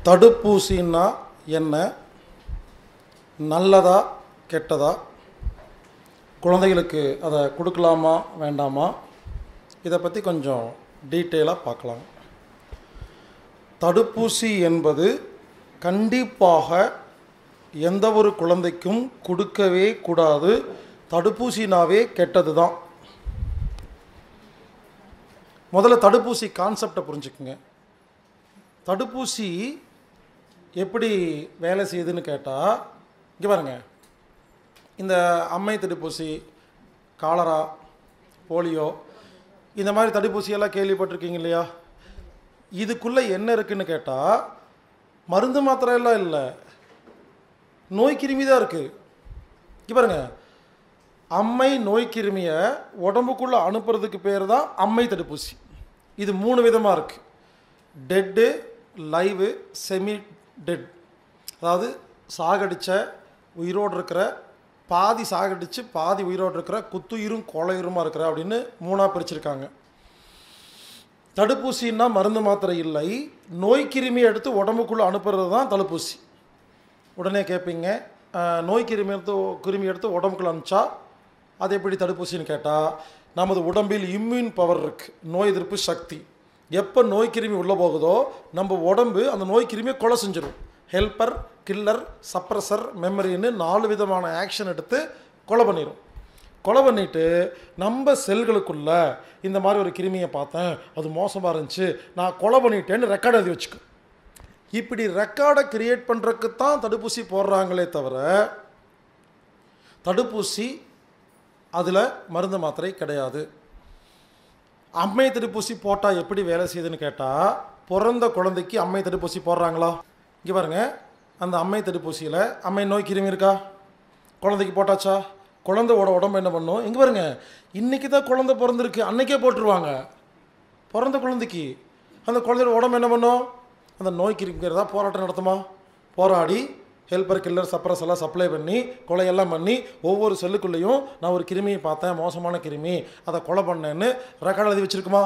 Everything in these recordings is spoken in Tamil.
தடுப்பூசின்னா என்ன நல்லதா கெட்டதா குழந்தைகளுக்கு அதை கொடுக்கலாமா வேண்டாமா இதை பற்றி கொஞ்சம் டீட்டெயிலாக பார்க்கலாம் தடுப்பூசி என்பது கண்டிப்பாக எந்த ஒரு குழந்தைக்கும் கொடுக்கவே கூடாது தடுப்பூசினாவே கெட்டது தான் முதல்ல தடுப்பூசி கான்செப்டை புரிஞ்சுக்குங்க தடுப்பூசி எப்படி வேலை செய்யுதுன்னு கேட்டால் இங்கே பாருங்க இந்த அம்மை தடுப்பூசி காலரா போலியோ இந்த மாதிரி தடுப்பூசியெல்லாம் கேள்விப்பட்டிருக்கீங்க இல்லையா இதுக்குள்ளே என்ன இருக்குன்னு கேட்டால் மருந்து மாத்திரை எல்லாம் இல்லை நோய் கிருமி தான் இருக்குது இங்கே பாருங்க அம்மை நோய் கிருமியை உடம்புக்குள்ளே அனுப்புறதுக்கு பேர் தான் அம்மை தடுப்பூசி இது மூணு விதமாக இருக்குது டெட்டு லைவு செமி டெட் அதாவது சாகடிச்ச உயிரோடு இருக்கிற பாதி சாகடிச்சு பாதி உயிரோடு இருக்கிற குத்துயிரும் கொலையுருமா இருக்கிற அப்படின்னு மூணாக பிரிச்சிருக்காங்க தடுப்பூசின்னா மருந்து மாத்திரை இல்லை நோய் கிருமியை எடுத்து உடம்புக்குள்ளே அனுப்புறது தான் தடுப்பூசி உடனே கேட்பீங்க அஹ், நோய் கிருமி எடுத்து கிருமி எடுத்து உடம்புக்குள்ள அனுப்பிச்சா அது எப்படி தடுப்பூசின்னு கேட்டால் நமது உடம்பில் இம்யூன் பவர் இருக்குது நோய் எதிர்ப்பு சக்தி எப்போ நோய் கிருமி உள்ளே போகுதோ நம்ம உடம்பு அந்த நோய் கிருமியை கொலை செஞ்சிடும் ஹெல்ப்பர் கில்லர் சப்ரஸர் மெமரின்னு நாலு விதமான ஆக்ஷன் எடுத்து கொலை பண்ணிடும் கொலை பண்ணிட்டு நம்ம செல்களுக்குள்ள இந்த மாதிரி ஒரு கிருமியை பார்த்தேன் அது மோசமாக இருந்துச்சு நான் கொலை பண்ணிட்டேன்னு ரெக்கார்ட் எழுதி வச்சுக்கோ இப்படி ரெக்கார்டை கிரியேட் பண்ணுறதுக்கு தான் தடுப்பூசி போடுறாங்களே தவிர தடுப்பூசி அதில் மருந்து மாத்திரை கிடையாது அம்மை தடுப்பூசி போட்டால் எப்படி வேலை செய்யுதுன்னு கேட்டால் பிறந்த குழந்தைக்கு அம்மை தடுப்பூசி போடுறாங்களா இங்கே பாருங்க அந்த அம்மை தடுப்பூசியில் அம்மை நோய் கிருமி இருக்கா குழந்தைக்கு போட்டாச்சா குழந்தையோட உடம்பு என்ன பண்ணும் இங்கே பாருங்க இன்றைக்கி தான் குழந்தை பிறந்திருக்கு அன்னைக்கே போட்டுருவாங்க பிறந்த குழந்தைக்கு அந்த குழந்தையோட உடம்பு என்ன பண்ணும் அந்த நோய் கிருமிக்கிறதா போராட்டம் நடத்துமா போராடி ஹெல்ப்பர் கில்லர் சப்ரஸ் எல்லாம் சப்ளை பண்ணி கொலையெல்லாம் பண்ணி ஒவ்வொரு செல்லுக்குள்ளேயும் நான் ஒரு கிருமியை பார்த்தேன் மோசமான கிருமி அதை கொலை பண்ணேன்னு ரெக்கார்டு எழுதி வச்சிருக்குமா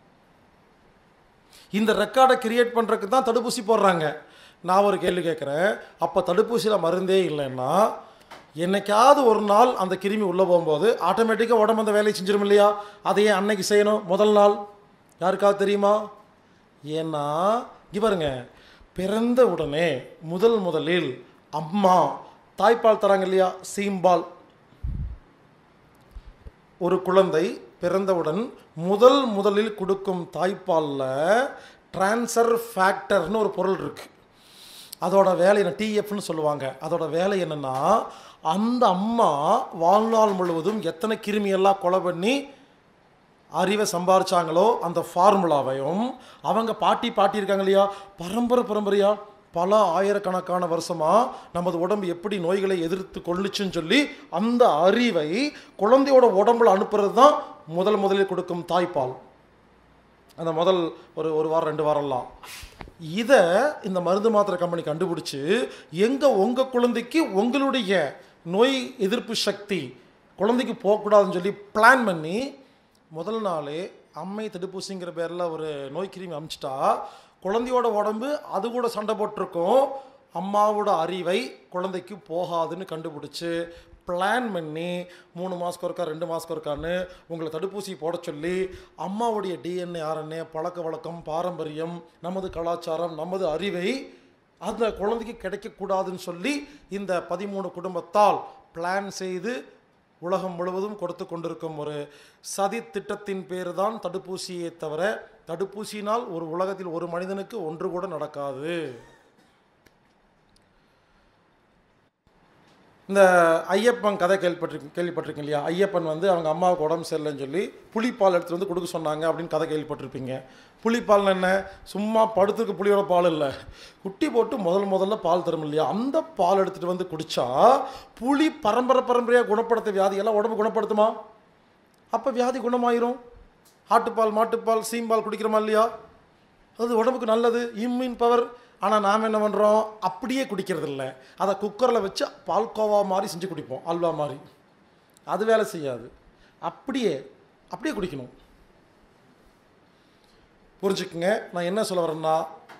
இந்த ரெக்கார்டை கிரியேட் பண்ணுறதுக்கு தான் தடுப்பூசி போடுறாங்க நான் ஒரு கேள்வி கேட்குறேன் அப்போ தடுப்பூசியில் மருந்தே இல்லைன்னா என்னைக்காவது ஒரு நாள் அந்த கிருமி உள்ளே போகும்போது ஆட்டோமேட்டிக்காக உடம்பு அந்த வேலையை செஞ்சிடும் இல்லையா அதையே அன்னைக்கு செய்யணும் முதல் நாள் யாருக்காவது தெரியுமா ஏன்னா இங்க பாருங்க பிறந்த உடனே முதல் முதலில் அம்மா தாய்ப்பால் தராங்க இல்லையா சீம்பால் ஒரு குழந்தை பிறந்தவுடன் முதல் முதலில் கொடுக்கும் தாய்ப்பாலில் ட்ரான்ஸ்ஃபர் ஃபேக்டர்னு ஒரு பொருள் இருக்குது அதோட வேலை என்ன டிஎஃப்னு சொல்லுவாங்க அதோட வேலை என்னென்னா அந்த அம்மா வாழ்நாள் முழுவதும் எத்தனை கிருமியெல்லாம் கொலை பண்ணி அறிவை சம்பாரிச்சாங்களோ அந்த ஃபார்முலாவையும் அவங்க பாட்டி பாட்டி இருக்காங்க இல்லையா பரம்பரை பரம்பரையா பல ஆயிரக்கணக்கான வருஷமாக நமது உடம்பு எப்படி நோய்களை எதிர்த்து கொள்ளுச்சுன்னு சொல்லி அந்த அறிவை குழந்தையோட உடம்புல அனுப்புறது தான் முதல் முதலில் கொடுக்கும் தாய்ப்பால் அந்த முதல் ஒரு ஒரு வாரம் ரெண்டு வாரம்லாம் இதை இந்த மருந்து மாத்திரை கம்பெனி கண்டுபிடிச்சு எங்கே உங்கள் குழந்தைக்கு உங்களுடைய நோய் எதிர்ப்பு சக்தி குழந்தைக்கு போகக்கூடாதுன்னு சொல்லி பிளான் பண்ணி முதல் நாளே அம்மை தடுப்பூசிங்கிற பேரில் ஒரு நோய் கிருமி அமிச்சிட்டா குழந்தையோட உடம்பு அது கூட சண்டை போட்டிருக்கும் அம்மாவோட அறிவை குழந்தைக்கு போகாதுன்னு கண்டுபிடிச்சு பிளான் பண்ணி மூணு மாதத்துக்கு ஒருக்கா ரெண்டு மாதத்துக்கு ஒருக்கான்னு உங்களை தடுப்பூசி போட சொல்லி அம்மாவுடைய டிஎன்ஏ ஆர்என்ஏ பழக்க வழக்கம் பாரம்பரியம் நமது கலாச்சாரம் நமது அறிவை அந்த குழந்தைக்கு கிடைக்கக்கூடாதுன்னு சொல்லி இந்த பதிமூணு குடும்பத்தால் பிளான் செய்து உலகம் முழுவதும் கொடுத்து கொண்டிருக்கும் ஒரு சதி திட்டத்தின் பேர் தான் தடுப்பூசியே தவிர தடுப்பூசியினால் ஒரு உலகத்தில் ஒரு மனிதனுக்கு ஒன்று கூட நடக்காது இந்த ஐயப்பன் கதை கேள்விப்பட்டிரு கேள்விப்பட்டிருக்கீங்க இல்லையா ஐயப்பன் வந்து அவங்க அம்மாவுக்கு உடம்பு சரியில்லைன்னு சொல்லி புளிப்பால் எடுத்துட்டு வந்து கொடுக்க சொன்னாங்க அப்படின்னு கதை கேள்விப்பட்டிருப்பீங்க புளிப்பால் என்ன சும்மா படுத்துக்கு புளியோட பால் இல்லை குட்டி போட்டு முதல் முதல்ல பால் தரும் இல்லையா அந்த பால் எடுத்துகிட்டு வந்து குடித்தா புளி பரம்பரை பரம்பரையாக குணப்படுத்த வியாதியெல்லாம் உடம்பு குணப்படுத்துமா அப்போ வியாதி குணமாயிரும் ஆட்டுப்பால் மாட்டுப்பால் சீம்பால் குடிக்கிறோமா இல்லையா அது உடம்புக்கு நல்லது இம்யூன் பவர் ஆனால் நாம் என்ன பண்ணுறோம் அப்படியே குடிக்கிறது இல்லை அதை குக்கரில் வச்சு பால்கோவா மாதிரி செஞ்சு குடிப்போம் அல்வா மாதிரி அது வேலை செய்யாது அப்படியே அப்படியே குடிக்கணும் புரிஞ்சுக்குங்க நான் என்ன சொல்ல வரேன்னா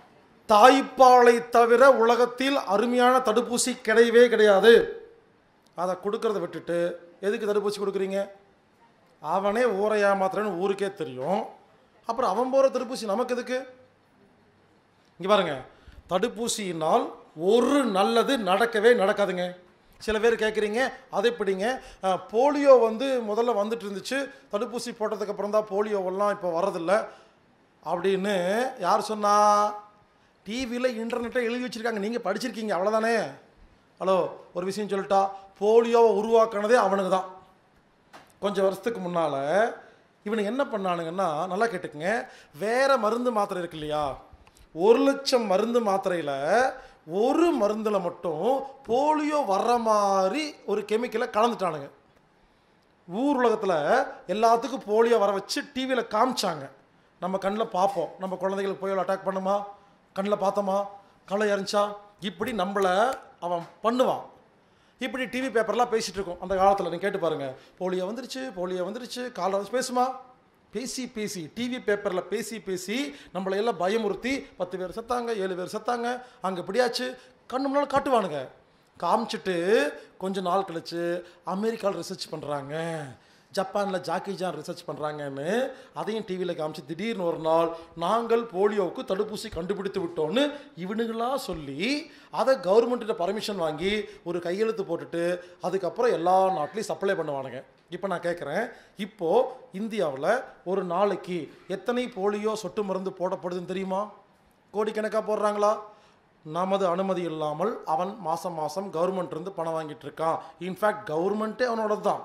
தாய்ப்பாலை தவிர உலகத்தில் அருமையான தடுப்பூசி கிடையவே கிடையாது அதை கொடுக்கறத விட்டுட்டு எதுக்கு தடுப்பூசி கொடுக்குறீங்க அவனே ஊரை ஏமாத்துறேன்னு ஊருக்கே தெரியும் அப்புறம் அவன் போகிற தடுப்பூசி நமக்கு எதுக்கு இங்கே பாருங்க தடுப்பூசியினால் ஒரு நல்லது நடக்கவே நடக்காதுங்க சில பேர் கேட்குறீங்க அதை எப்படிங்க அஹ், போலியோ வந்து முதல்ல வந்துட்டு இருந்துச்சு தடுப்பூசி போட்டதுக்கு அப்புறம் தான் போலியோவெல்லாம் இப்போ வர்றதில்ல அப்படின்னு யார் சொன்னா டிவியில் இன்டர்நெட்டில் எழுதி வச்சுருக்காங்க நீங்கள் படிச்சிருக்கீங்க அவ்வளோதானே ஹலோ ஒரு விஷயம் சொல்லிட்டா போலியோவை உருவாக்குனதே அவனுக்கு தான் கொஞ்சம் வருஷத்துக்கு முன்னால் இவனுக்கு என்ன பண்ணானுங்கன்னா நல்லா கேட்டுக்குங்க வேற மருந்து மாத்திரை இருக்கு இல்லையா ஒரு லட்சம் மருந்து மாத்திரையில் ஒரு மருந்தில் மட்டும் போலியோ வர்ற மாதிரி ஒரு கெமிக்கலை கலந்துட்டானுங்க ஊர் உலகத்தில் எல்லாத்துக்கும் போலியோ வர வச்சு டிவியில் காமிச்சாங்க நம்ம கண்ணில் பார்ப்போம் நம்ம குழந்தைகளுக்கு போலியோ அட்டாக் பண்ணுமா கண்ணில் பார்த்தோமா களை இறந்துச்சா இப்படி நம்மளை அவன் பண்ணுவான் இப்படி டிவி பேப்பர்லாம் பேசிகிட்டு இருக்கோம் அந்த காலத்தில் நீங்கள் கேட்டு பாருங்க போலியோ வந்துருச்சு போலியோ வந்துருச்சு காலை வந்து பேசுமா பேசி பேசி டிவி பேப்பரில் பேசி பேசி நம்மளை எல்லாம் பயமுறுத்தி பத்து பேர் செத்தாங்க ஏழு பேர் செத்தாங்க அங்கே இப்படியாச்சு கண்ணு முன்னால் காட்டுவானுங்க காமிச்சிட்டு கொஞ்ச நாள் கழிச்சு அமெரிக்காவில் ரிசர்ச் பண்ணுறாங்க ஜப்பானில் ஜாக்கி ஜான் ரிசர்ச் பண்ணுறாங்கன்னு அதையும் டிவியில் காமிச்சு திடீர்னு ஒரு நாள் நாங்கள் போலியோவுக்கு தடுப்பூசி கண்டுபிடித்து விட்டோன்னு இவனுங்களா சொல்லி அதை கவர்மெண்ட்டிட்ட பர்மிஷன் வாங்கி ஒரு கையெழுத்து போட்டுட்டு அதுக்கப்புறம் எல்லா நாட்டிலையும் சப்ளை பண்ணுவானுங்க இப்போ நான் கேட்குறேன் இப்போது இந்தியாவில் ஒரு நாளைக்கு எத்தனை போலியோ சொட்டு மருந்து போடப்படுதுன்னு தெரியுமா கோடிக்கணக்காக போடுறாங்களா நமது அனுமதி இல்லாமல் அவன் மாதம் மாதம் கவர்மெண்ட் இருந்து பணம் வாங்கிட்டு இருக்கான் இன்ஃபேக்ட் கவர்மெண்ட்டே அவனோட தான்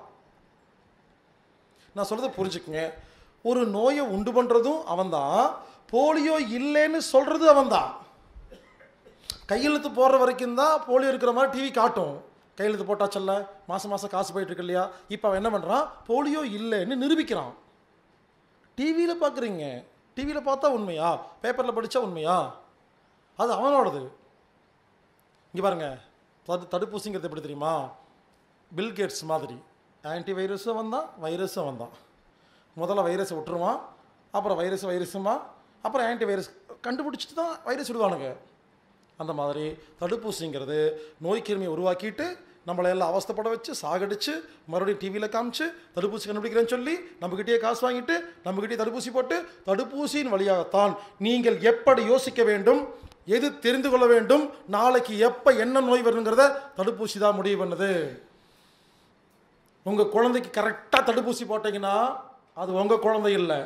நான் சொல்கிறத புரிஞ்சுக்குங்க ஒரு நோயை உண்டு பண்ணுறதும் அவன்தான் போலியோ இல்லைன்னு சொல்கிறது அவன்தான் கையெழுத்து போடுற வரைக்கும் தான் போலியோ இருக்கிற மாதிரி டிவி காட்டும் கையெழுத்து போட்டாச்சல்ல மாதம் மாதம் காசு போயிட்டு இருக்கு இல்லையா இப்போ அவன் என்ன பண்ணுறான் போலியோ இல்லைன்னு நிரூபிக்கிறான் டிவியில் பார்க்குறீங்க டிவியில் பார்த்தா உண்மையா பேப்பரில் படித்தா உண்மையா அது அவனோடது இங்கே பாருங்க தடு தடுப்பூசிங்கிறது எப்படி தெரியுமா பில்கேட்ஸ் மாதிரி ஆன்டி வைரஸும் வந்தான் வைரஸும் வந்தான் முதல்ல வைரஸை விட்டுருவான் அப்புறம் வைரஸ் வைரஸுமா அப்புறம் ஆன்டி வைரஸ் கண்டுபிடிச்சிட்டு தான் வைரஸ் விடுவானுங்க அந்த மாதிரி தடுப்பூசிங்கிறது நோய் கிருமியை உருவாக்கிட்டு நம்மளை எல்லாம் அவஸ்தைப்பட வச்சு சாகடிச்சு மறுபடியும் டிவியில் காமிச்சு தடுப்பூசி கண்டுபிடிக்கிறேன்னு சொல்லி நம்மகிட்டயே காசு வாங்கிட்டு நம்மகிட்டயே தடுப்பூசி போட்டு தடுப்பூசியின் வழியாகத்தான் நீங்கள் எப்படி யோசிக்க வேண்டும் எது தெரிந்து கொள்ள வேண்டும் நாளைக்கு எப்போ என்ன நோய் வருங்கிறத தடுப்பூசி தான் முடிவு பண்ணுது உங்கள் குழந்தைக்கு கரெக்டாக தடுப்பூசி போட்டீங்கன்னா அது உங்கள் குழந்தை இல்லை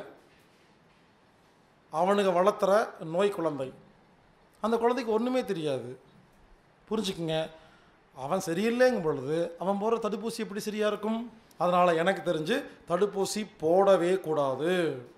அவனுங்க வளர்த்துற நோய் குழந்தை அந்த குழந்தைக்கு ஒன்றுமே தெரியாது புரிஞ்சுக்குங்க அவன் சரியில்லைங்கும் பொழுது அவன் போடுற தடுப்பூசி எப்படி சரியாக இருக்கும் அதனால் எனக்கு தெரிஞ்சு தடுப்பூசி போடவே கூடாது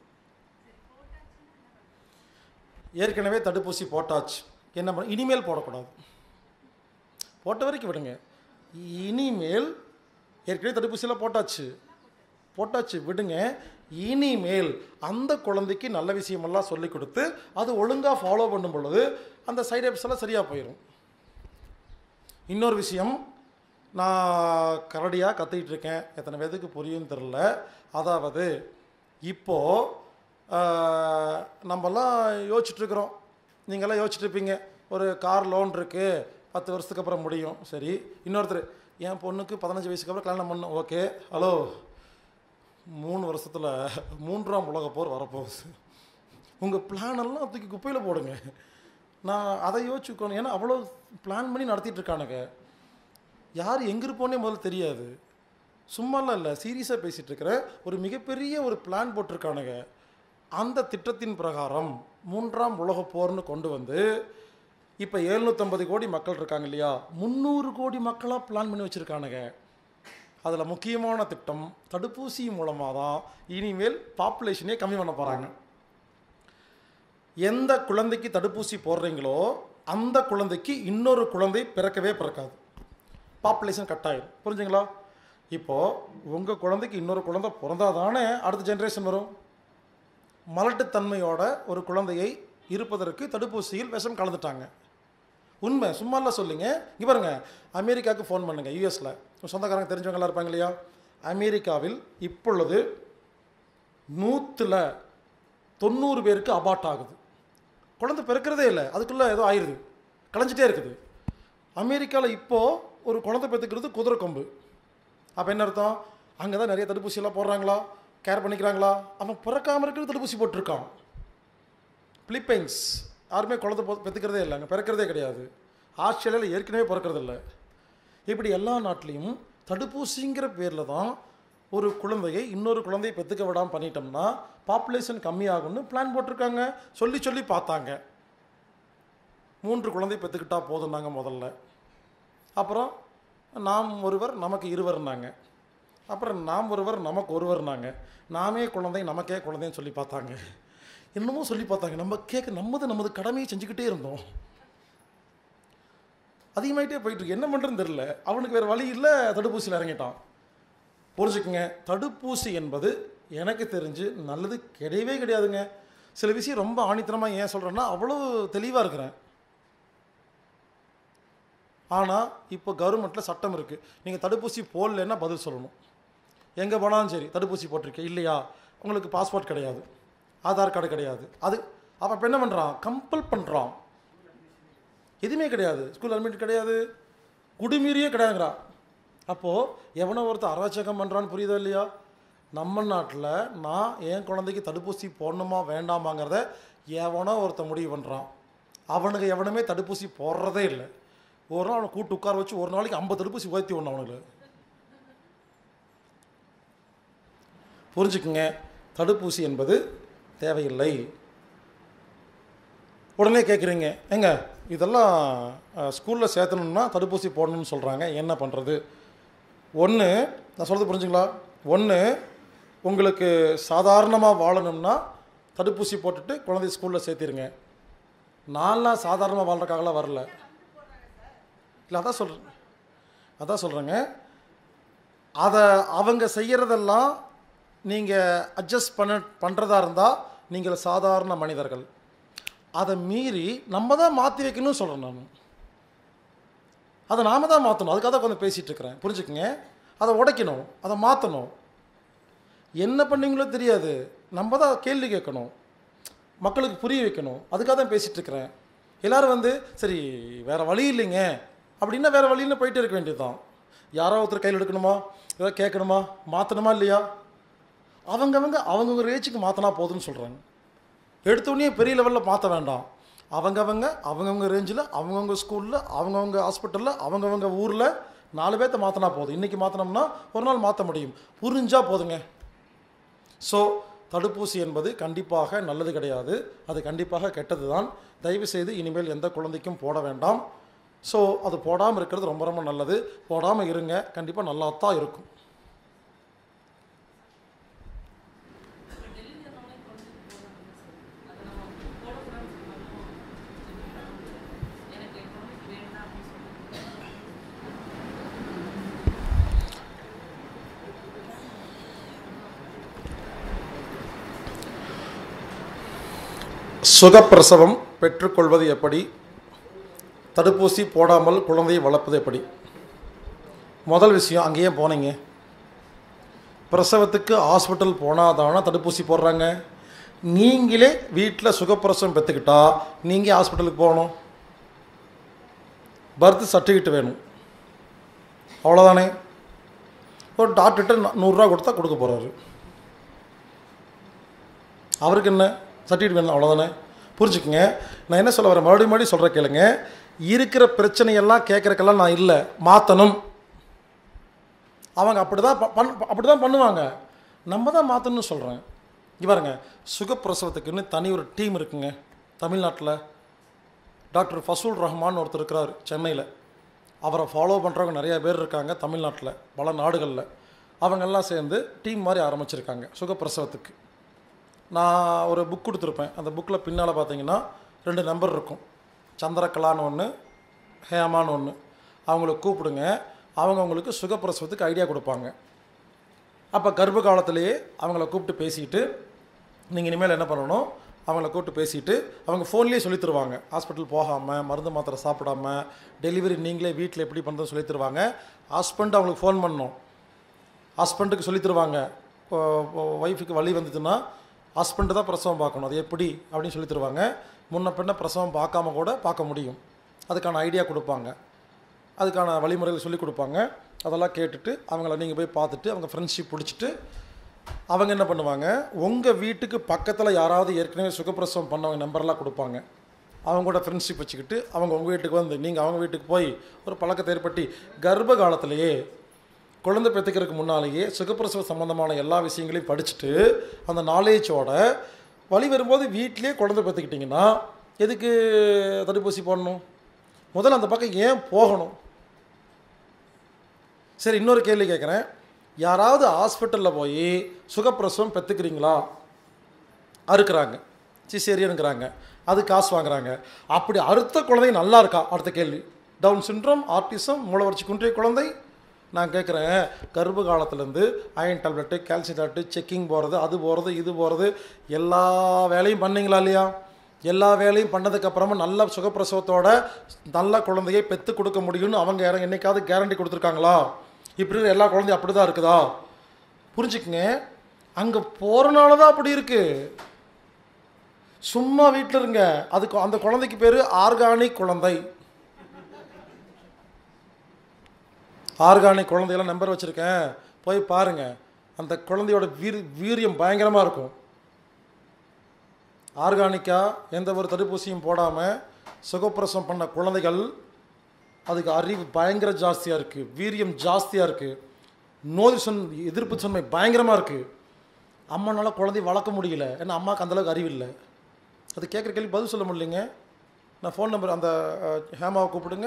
ஏற்கனவே தடுப்பூசி போட்டாச்சு என்ன பண்ண இனிமேல் போடக்கூடாது போட்ட வரைக்கும் விடுங்க இனிமேல் ஏற்கனவே தடுப்பூசியெல்லாம் போட்டாச்சு போட்டாச்சு விடுங்க இனிமேல் அந்த குழந்தைக்கு நல்ல விஷயமெல்லாம் சொல்லி கொடுத்து அது ஒழுங்காக ஃபாலோ பண்ணும் பொழுது அந்த சைடு எஃபெக்ட்ஸ் எல்லாம் சரியாக போயிடும் இன்னொரு விஷயம் நான் கரடியாக கத்திக்கிட்டு இருக்கேன் எத்தனை பேருக்கு புரியும் தெரில அதாவது இப்போது நம்மலாம் யோசிச்சுட்ருக்குறோம் நீங்களாம் யோசிச்சுட்டு இருப்பீங்க ஒரு கார் லோன் இருக்குது பத்து வருஷத்துக்கு அப்புறம் முடியும் சரி இன்னொருத்தர் என் பொண்ணுக்கு பதினஞ்சு வயசுக்கு அப்புறம் கல்யாணம் பண்ணும் ஓகே ஹலோ மூணு வருஷத்தில் மூன்றாம் உலக போர் வரப்போகுது உங்கள் பிளானெல்லாம் தூக்கி குப்பையில் போடுங்க நான் அதை யோசிச்சுக்கணும் ஏன்னா அவ்வளோ பிளான் பண்ணி நடத்திட்டு இருக்கானுங்க யார் எங்கே இருப்போன்னே முதல்ல தெரியாது சும்மாலாம் இல்லை சீரியஸாக பேசிகிட்டு இருக்கிறேன் ஒரு மிகப்பெரிய ஒரு பிளான் போட்டிருக்கானுங்க அந்த திட்டத்தின் பிரகாரம் மூன்றாம் உலக போர்னு கொண்டு வந்து இப்போ எழுநூற்றம்பது கோடி மக்கள் இருக்காங்க இல்லையா முந்நூறு கோடி மக்களாக பிளான் பண்ணி வச்சுருக்கானுங்க அதில் முக்கியமான திட்டம் தடுப்பூசி மூலமாக தான் இனிமேல் பாப்புலேஷனே கம்மி பண்ண போகிறாங்க எந்த குழந்தைக்கு தடுப்பூசி போடுறீங்களோ அந்த குழந்தைக்கு இன்னொரு குழந்தை பிறக்கவே பிறக்காது பாப்புலேஷன் கட் ஆயிடும் புரிஞ்சுங்களா இப்போது உங்கள் குழந்தைக்கு இன்னொரு குழந்தை பிறந்தாதானே அடுத்த ஜென்ரேஷன் வரும் மலட்டுத்தன்மையோட ஒரு குழந்தையை இருப்பதற்கு தடுப்பூசியில் விஷம் கலந்துட்டாங்க உண்மை சும்மாலாம் சொல்லுங்க இங்கே பாருங்க அமெரிக்காவுக்கு ஃபோன் பண்ணுங்க யூஎஸில் சொந்தக்காரங்க தெரிஞ்சவங்களாம் இருப்பாங்க இல்லையா அமெரிக்காவில் இப்பொழுது நூற்றில் தொண்ணூறு பேருக்கு அபார்ட் ஆகுது குழந்தை பிறக்கிறதே இல்லை அதுக்குள்ளே ஏதோ ஆயிடுது களைஞ்சிட்டே இருக்குது அமெரிக்காவில் இப்போது ஒரு குழந்தை பெற்றுக்கிறது குதிரை கொம்பு அப்போ என்ன அர்த்தம் அங்கே தான் நிறைய தடுப்பூசியெல்லாம் போடுறாங்களா கேர் பண்ணிக்கிறாங்களா அவன் பிறக்காமல் இருக்கிறது தடுப்பூசி போட்டிருக்கான் பிலிப்பைன்ஸ் யாருமே குழந்தை பொ- பெற்றுக்கிறதே இல்லை அங்கே பிறக்கிறதே கிடையாது ஆஸ்திரேலியாவில் ஏற்கனவே பிறக்கிறது இல்லை இப்படி எல்லா நாட்டிலையும் தடுப்பூசிங்கிற பேரில் தான் ஒரு குழந்தையை இன்னொரு குழந்தையை பெற்றுக்க விடாமல் பண்ணிட்டோம்னா பாப்புலேஷன் கம்மியாகும்னு பிளான் போட்டிருக்காங்க சொல்லி சொல்லி பார்த்தாங்க மூன்று குழந்தை பெற்றுக்கிட்டா போதும்னாங்க முதல்ல அப்புறம் நாம் ஒருவர் நமக்கு இருவர்னாங்க அப்புறம் நாம் ஒருவர் நமக்கு ஒருவர்னாங்க நாமே குழந்தை நமக்கே குழந்தைன்னு சொல்லி பார்த்தாங்க இன்னமும் சொல்லி பார்த்தாங்க நம்ம கேட்க நம்மது நமது கடமையை செஞ்சுக்கிட்டே இருந்தோம் அதிகமாயிட்டே போயிட்டு இருக்கு என்ன பண்ணுறதுன்னு தெரில அவனுக்கு வேறு வழி இல்லை தடுப்பூசியில் இறங்கிட்டான் புரிஞ்சுக்குங்க தடுப்பூசி என்பது எனக்கு தெரிஞ்சு நல்லது கிடையவே கிடையாதுங்க சில விஷயம் ரொம்ப ஆணித்தனமாக ஏன் சொல்கிறேன்னா அவ்வளோ தெளிவாக இருக்கிறேன் ஆனால் இப்போ கவர்மெண்ட்டில் சட்டம் இருக்குது நீங்கள் தடுப்பூசி போடலன்னா பதில் சொல்லணும் எங்கே போனாலும் சரி தடுப்பூசி போட்டிருக்கேன் இல்லையா உங்களுக்கு பாஸ்போர்ட் கிடையாது ஆதார் கார்டு கிடையாது அது அவன் இப்போ என்ன பண்ணுறான் கம்பல் பண்ணுறான் எதுவுமே கிடையாது ஸ்கூல் அட்மிட் கிடையாது குடிமீறியே கிடையாதுங்கிறான் அப்போது எவனோ ஒருத்தர் அராஜகம் பண்ணுறான்னு புரியுதோ இல்லையா நம்ம நாட்டில் நான் என் குழந்தைக்கு தடுப்பூசி போடணுமா வேண்டாமாங்கிறத எவனோ ஒருத்தன் முடிவு பண்ணுறான் அவனுக்கு எவனுமே தடுப்பூசி போடுறதே இல்லை ஒரு நாள் அவனை கூட்டு உட்கார வச்சு ஒரு நாளைக்கு ஐம்பது தடுப்பூசி உயர்த்தி விடணும் அவனுக்கு புரிஞ்சுக்குங்க தடுப்பூசி என்பது தேவையில்லை உடனே கேட்குறீங்க ஏங்க இதெல்லாம் ஸ்கூலில் சேர்த்தணும்னா தடுப்பூசி போடணும்னு சொல்கிறாங்க என்ன பண்ணுறது ஒன்று நான் சொல்கிறது புரிஞ்சுங்களா ஒன்று உங்களுக்கு சாதாரணமாக வாழணும்னா தடுப்பூசி போட்டுட்டு குழந்தை ஸ்கூலில் சேர்த்திருங்க நான்லாம் சாதாரணமாக வாழ்றதுக்காகலாம் வரல இல்லை அதான் சொல்கிறேன் அதான் சொல்கிறேங்க அதை அவங்க செய்கிறதெல்லாம் நீங்கள் அட்ஜஸ்ட் பண்ண பண்ணுறதா இருந்தால் நீங்கள் சாதாரண மனிதர்கள் அதை மீறி நம்ம தான் மாற்றி வைக்கணும்னு சொல்கிறேன் நான் அதை நாம தான் மாற்றணும் அதுக்காக தான் கொஞ்சம் பேசிகிட்டு இருக்கிறேன் புரிஞ்சுக்குங்க அதை உடைக்கணும் அதை மாற்றணும் என்ன பண்ணீங்களோ தெரியாது நம்ம தான் கேள்வி கேட்கணும் மக்களுக்கு புரிய வைக்கணும் அதுக்காக தான் பேசிகிட்டு இருக்கிறேன் எல்லாரும் வந்து சரி வேறு வழி இல்லைங்க அப்படின்னா வேறு வழின்னு போயிட்டு இருக்க வேண்டியதுதான் யாரோ ஒருத்தர் கையில் எடுக்கணுமா ஏதாவது கேட்கணுமா மாற்றணுமா இல்லையா அவங்கவங்க அவங்கவுங்க ரேஞ்சுக்கு மாற்றினா போதும்னு சொல்கிறாங்க எடுத்தோடனே பெரிய லெவலில் மாற்ற வேண்டாம் அவங்கவங்க அவங்கவுங்க ரேஞ்சில் அவங்கவுங்க ஸ்கூலில் அவங்கவுங்க ஹாஸ்பிட்டலில் அவங்கவங்க ஊரில் நாலு பேர்த்த மாற்றினா போதும் இன்றைக்கி மாற்றினோம்னா ஒரு நாள் மாற்ற முடியும் புரிஞ்சால் போதுங்க ஸோ தடுப்பூசி என்பது கண்டிப்பாக நல்லது கிடையாது அது கண்டிப்பாக கெட்டது தான் தயவு செய்து இனிமேல் எந்த குழந்தைக்கும் போட வேண்டாம் ஸோ அது போடாமல் இருக்கிறது ரொம்ப ரொம்ப நல்லது போடாமல் இருங்க கண்டிப்பாக நல்லா தான் இருக்கும் சுகப்பிரசவம் பெற்றுக்கொள்வது எப்படி தடுப்பூசி போடாமல் குழந்தையை வளர்ப்பது எப்படி முதல் விஷயம் அங்கேயே போனீங்க பிரசவத்துக்கு ஹாஸ்பிட்டல் போனால் தானே தடுப்பூசி போடுறாங்க நீங்களே வீட்டில் சுகப்பிரசவம் பெற்றுக்கிட்டா நீங்கள் ஹாஸ்பிட்டலுக்கு போகணும் பர்த் சர்டிஃபிகேட் வேணும் அவ்வளோதானே ஒரு டாக்டர்கிட்ட நூறுரூவா கொடுத்தா கொடுக்க போகிறாரு அவருக்கு என்ன சர்டிஃபிகேட் வேணும் அவ்வளோதானே புரிஞ்சுக்குங்க நான் என்ன சொல்ல வரேன் மறுபடியும் மறுபடியும் சொல்கிற கேளுங்க இருக்கிற பிரச்சனையெல்லாம் கேட்குறக்கெல்லாம் நான் இல்லை மாற்றணும் அவங்க அப்படி தான் பண் அப்படி தான் பண்ணுவாங்க நம்ம தான் மாற்றணும்னு சொல்கிறேன் இங்க பாருங்க சுகப்பிரசவத்துக்குன்னு தனி ஒரு டீம் இருக்குங்க தமிழ்நாட்டில் டாக்டர் ஃபசூல் ரஹ்மான் ஒருத்தர் இருக்கிறார் சென்னையில் அவரை ஃபாலோ பண்ணுறவங்க நிறைய பேர் இருக்காங்க தமிழ்நாட்டில் பல நாடுகளில் அவங்கெல்லாம் சேர்ந்து டீம் மாதிரி ஆரம்பிச்சிருக்காங்க சுகப்பிரசவத்துக்கு நான் ஒரு புக் கொடுத்துருப்பேன் அந்த புக்கில் பின்னால் பார்த்தீங்கன்னா ரெண்டு நம்பர் இருக்கும் சந்திரகலான்னு ஒன்று ஹேமான்னு ஒன்று அவங்கள கூப்பிடுங்க அவங்க உங்களுக்கு சுகப்பிரசவத்துக்கு ஐடியா கொடுப்பாங்க அப்போ கர்ப்ப காலத்திலேயே அவங்கள கூப்பிட்டு பேசிட்டு நீங்கள் இனிமேல் என்ன பண்ணணும் அவங்கள கூப்பிட்டு பேசிட்டு அவங்க ஃபோன்லேயே சொல்லித் தருவாங்க ஹாஸ்பிட்டல் போகாமல் மருந்து மாத்திரை சாப்பிடாம டெலிவரி நீங்களே வீட்டில் எப்படி பண்ணுறது சொல்லித் தருவாங்க ஹஸ்பண்ட் அவங்களுக்கு ஃபோன் பண்ணணும் ஹஸ்பண்டுக்கு சொல்லித் தருவாங்க ஒய்ஃபுக்கு வலி வந்துச்சுன்னா ஹஸ்பண்டு தான் பிரசவம் பார்க்கணும் அது எப்படி அப்படின்னு சொல்லி தருவாங்க முன்ன பின்ன பிரசவம் பார்க்காம கூட பார்க்க முடியும் அதுக்கான ஐடியா கொடுப்பாங்க அதுக்கான வழிமுறைகள் சொல்லி கொடுப்பாங்க அதெல்லாம் கேட்டுட்டு அவங்கள நீங்கள் போய் பார்த்துட்டு அவங்க ஃப்ரெண்ட்ஷிப் பிடிச்சிட்டு அவங்க என்ன பண்ணுவாங்க உங்கள் வீட்டுக்கு பக்கத்தில் யாராவது ஏற்கனவே சுகப்பிரசவம் பண்ணவங்க நம்பர்லாம் கொடுப்பாங்க அவங்க கூட ஃப்ரெண்ட்ஷிப் வச்சுக்கிட்டு அவங்க உங்கள் வீட்டுக்கு வந்து நீங்கள் அவங்க வீட்டுக்கு போய் ஒரு பழக்கத்தை ஏற்படுத்தி கர்ப்ப காலத்திலேயே குழந்தை பெற்றுக்கிறதுக்கு முன்னாலேயே சுகப்பிரசவ சம்மந்தமான எல்லா விஷயங்களையும் படிச்சுட்டு அந்த நாலேஜோட வழி வரும்போது வீட்டிலேயே குழந்தை பெற்றுக்கிட்டிங்கன்னா எதுக்கு தடுப்பூசி போடணும் முதல்ல அந்த பக்கம் ஏன் போகணும் சரி இன்னொரு கேள்வி கேட்குறேன் யாராவது ஹாஸ்பிட்டலில் போய் சுகப்பிரசவம் பெற்றுக்கிறீங்களா அறுக்குறாங்க சிசேரியனுங்கிறாங்க அது காசு வாங்குறாங்க அப்படி அறுத்த குழந்தை நல்லா இருக்கா அடுத்த கேள்வி டவுன் சிண்ட்ரோம் ஆர்டிசம் மூளவளர்ச்சி குன்றிய குழந்தை நான் கேட்குறேன் கர்ப்ப காலத்துலேருந்து iron tablet calcium tablet checking போகிறது அது போகிறது இது போகிறது எல்லா வேலையும் பண்ணீங்களா இல்லையா எல்லா வேலையும் பண்ணதுக்கப்புறமா நல்ல சுகப்பிரசவத்தோட நல்ல குழந்தையை பெற்று கொடுக்க முடியும்னு அவங்க யாரும் என்னைக்காவது கேரண்டி கொடுத்துருக்காங்களா இப்படி இருக்கிற எல்லா குழந்தையும் அப்படி தான் இருக்குதா புரிஞ்சுக்குங்க அங்கே போகிறனால தான் அப்படி இருக்குது சும்மா வீட்டில் இருங்க அதுக்கு அந்த குழந்தைக்கு பேர் ஆர்கானிக் குழந்தை ஆர்கானிக் குழந்தையெல்லாம் நம்பர் வச்சுருக்கேன் போய் பாருங்கள் அந்த குழந்தையோட வீர் வீரியம் பயங்கரமாக இருக்கும் ஆர்கானிக்காக எந்த ஒரு தடுப்பூசியும் போடாமல் சுகப்பிரசவம் பண்ண குழந்தைகள் அதுக்கு அறிவு பயங்கர ஜாஸ்தியாக இருக்குது வீரியம் ஜாஸ்தியாக இருக்குது நோய் சொன் எதிர்ப்பு தன்மை பயங்கரமாக இருக்குது அம்மானால குழந்தைய வளர்க்க முடியல ஏன்னா அம்மாவுக்கு அந்தளவுக்கு அறிவு இல்லை அது கேட்குற கேள்வி பதில் சொல்ல முடியலைங்க நான் ஃபோன் நம்பர் அந்த அஹ், ஹேமாவை கூப்பிடுங்க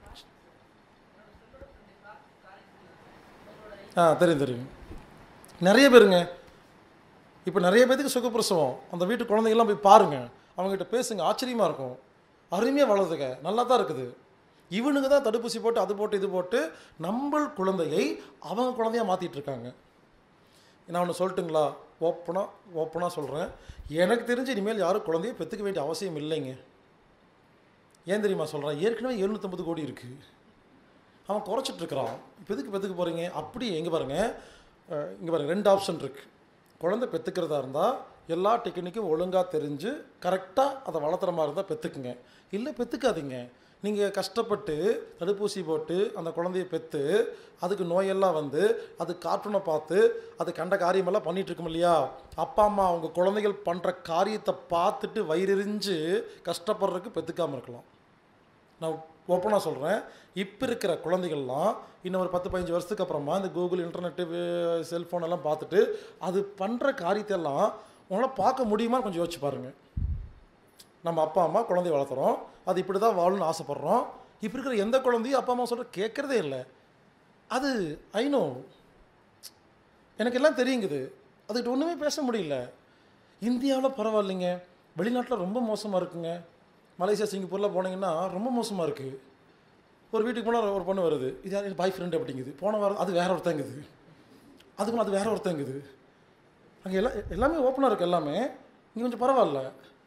ஆ தெரியும் தெரியும் நிறைய பேருங்க இப்போ நிறைய பேத்துக்கு சுகப்பிரசவம் அந்த வீட்டு குழந்தைங்கள்லாம் போய் பாருங்கள் அவங்ககிட்ட பேசுங்க ஆச்சரியமாக இருக்கும் அருமையாக வளருதுங்க நல்லா தான் இருக்குது இவனுங்க தான் தடுப்பூசி போட்டு அது போட்டு இது போட்டு நம்ம குழந்தையை அவங்க குழந்தையா மாற்றிட்டு இருக்காங்க நான் ஒன்று சொல்லட்டுங்களா ஓப்பனாக ஓப்பனாக சொல்கிறேன் எனக்கு தெரிஞ்சு இனிமேல் யாரும் குழந்தைய பெற்றுக்க வேண்டிய அவசியம் இல்லைங்க ஏன் தெரியுமா சொல்கிறேன் ஏற்கனவே எழுநூற்றம்பது கோடி இருக்குது அவன் குறைச்சிட்டு இருக்கிறான் இப்போ எதுக்கு பெற்றுக்க போகிறீங்க அப்படி எங்கே பாருங்கள் இங்கே பாருங்க ரெண்டு ஆப்ஷன் இருக்குது குழந்தை பெற்றுக்கிறதா இருந்தால் எல்லா டெக்னிக்கும் ஒழுங்காக தெரிஞ்சு கரெக்டாக அதை வளர்த்துற மாதிரி இருந்தால் பெற்றுக்குங்க இல்லை பெற்றுக்காதீங்க நீங்கள் கஷ்டப்பட்டு தடுப்பூசி போட்டு அந்த குழந்தைய பெற்று அதுக்கு நோயெல்லாம் வந்து அது கார்ட்டூனை பார்த்து அது கண்ட காரியமெல்லாம் பண்ணிட்டு இருக்கும் இல்லையா அப்பா அம்மா அவங்க குழந்தைகள் பண்ணுற காரியத்தை பார்த்துட்டு வயிறெறிஞ்சு கஷ்டப்படுறதுக்கு பெற்றுக்காமல் இருக்கலாம் நான் ஓப்பனாக சொல்கிறேன் இப்போ இருக்கிற குழந்தைகள்லாம் இன்னும் ஒரு பத்து பதினஞ்சு வருஷத்துக்கு அப்புறமா இந்த கூகுள் இன்டர்நெட்டு செல்ஃபோன் எல்லாம் பார்த்துட்டு அது பண்ணுற காரியத்தையெல்லாம் உங்களால் பார்க்க முடியுமான்னு கொஞ்சம் யோசிச்சு பாருங்கள் நம்ம அப்பா அம்மா குழந்தைய வளர்த்துறோம் அது இப்படி தான் வாழணும்னு ஆசைப்பட்றோம் இப்போ இருக்கிற எந்த குழந்தையும் அப்பா அம்மா சொல்கிற கேட்குறதே இல்லை அது ஐநோ எனக்கு எல்லாம் தெரியுங்குது அதுக்கிட்ட ஒன்றுமே பேச முடியல இந்தியாவில் பரவாயில்லைங்க வெளிநாட்டில் ரொம்ப மோசமாக இருக்குங்க மலேசியா சிங்கப்பூரில் போனீங்கன்னா ரொம்ப மோசமாக இருக்குது ஒரு வீட்டுக்கு போனால் ஒரு பொண்ணு வருது இது யார் பாய் ஃப்ரெண்டு அப்படிங்குது போன வாரம் அது வேற ஒருத்தங்குது அதுக்கு அது வேற ஒருத்தங்குது அங்கே எல்லாம் எல்லாமே ஓப்பனாக இருக்குது எல்லாமே இங்கே கொஞ்சம் பரவாயில்ல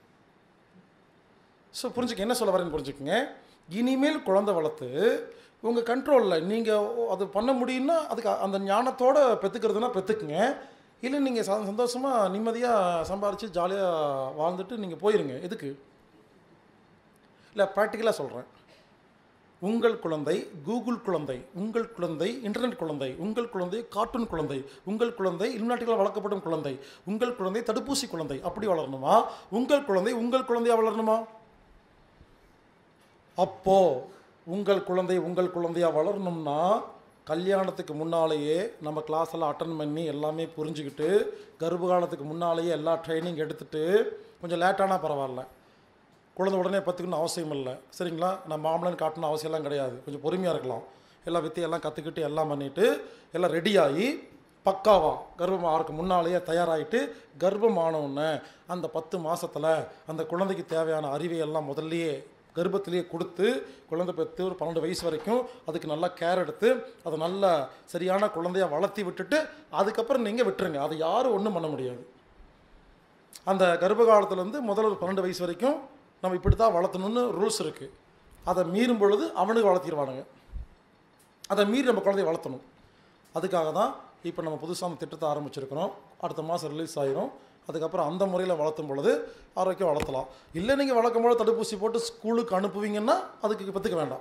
ஸோ புரிஞ்சுக்க என்ன சொல்ல வரேன்னு புரிஞ்சுக்கங்க இனிமேல் குழந்தை வளர்த்து உங்கள் கண்ட்ரோலில் நீங்கள் அது பண்ண முடியும்னா அதுக்கு அந்த ஞானத்தோட பெற்றுக்கிறதுனா பெற்றுக்குங்க இல்லை நீங்கள் சந்தோஷமாக நிம்மதியாக சம்பாரித்து ஜாலியாக வாழ்ந்துட்டு நீங்கள் போயிருங்க எதுக்கு இல்லை ப்ராக்டிக்கலாக சொல்கிறேன் உங்கள் குழந்தை கூகுள் குழந்தை உங்கள் குழந்தை இன்டர்நெட் குழந்தை உங்கள் குழந்தை கார்ட்டூன் குழந்தை உங்கள் குழந்தை இல்நாட்டில் வளர்க்கப்படும் குழந்தை உங்கள் குழந்தை தடுப்பூசி குழந்தை அப்படி வளரணுமா உங்கள் குழந்தை உங்கள் குழந்தையா வளரணுமா அப்போ உங்கள் குழந்தை உங்கள் குழந்தையா வளரணும்னா கல்யாணத்துக்கு முன்னாலேயே நம்ம கிளாஸ் எல்லாம் அட்டன் பண்ணி எல்லாமே புரிஞ்சுக்கிட்டு கர்ப்ப காலத்துக்கு முன்னாலேயே எல்லா ட்ரைனிங் எடுத்துட்டு கொஞ்சம் லேட்டானா பரவாயில்ல குழந்தை உடனே பத்துக்கணும்னு அவசியம் இல்லை சரிங்களா நான் மாமலன் காட்டணும் அவசியம்லாம் கிடையாது கொஞ்சம் பொறுமையாக இருக்கலாம் எல்லா வித்தையெல்லாம் கற்றுக்கிட்டு எல்லாம் பண்ணிவிட்டு எல்லாம் ரெடியாகி பக்காவா கர்ப்பம் ஆகிறதுக்கு முன்னாலேயே தயாராகிட்டு கர்ப்பம் ஆனவுடனே அந்த பத்து மாசத்துல அந்த குழந்தைக்கு தேவையான அறிவை எல்லாம் முதல்லயே கர்ப்பத்திலேயே கொடுத்து குழந்தை பெற்று ஒரு பன்னெண்டு வயசு வரைக்கும் அதுக்கு நல்லா கேர் எடுத்து அதை நல்ல சரியான குழந்தைய வளர்த்தி விட்டுட்டு அதுக்கப்புறம் நீங்கள் விட்டுருங்க அதை யாரும் ஒன்றும் பண்ண முடியாது அந்த கர்ப்ப காலத்துலேருந்து முதல்ல ஒரு பன்னெண்டு வயசு வரைக்கும் நம்ம இப்படி தான் வளர்த்தணும்னு ரூல்ஸ் இருக்குது அதை மீறும் பொழுது அவனுக்கு வளர்த்திடுவானுங்க அதை மீறி நம்ம குழந்தைய வளர்த்தணும் அதுக்காக தான் இப்போ நம்ம புதுசாக அந்த திட்டத்தை ஆரம்பிச்சிருக்கிறோம் அடுத்த மாதம் ரிலீஸ் ஆயிரும் அதுக்கப்புறம் அந்த முறையில் வளர்த்தும் பொழுது ஆரோக்கியம் வளர்த்தலாம் இல்லை நீங்கள் வளர்க்கும் போது தடுப்பூசி போட்டு ஸ்கூலுக்கு அனுப்புவீங்கன்னா அதுக்கு பத்துக்க வேண்டாம்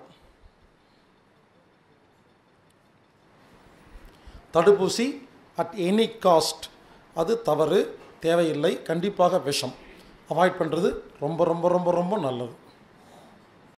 தடுப்பூசி அட் எனி காஸ்ட் அது தவறு தேவையில்லை கண்டிப்பாக விஷம் அவாய்ட் பண்ணுறது ரொம்ப ரொம்ப ரொம்ப ரொம்ப நல்லது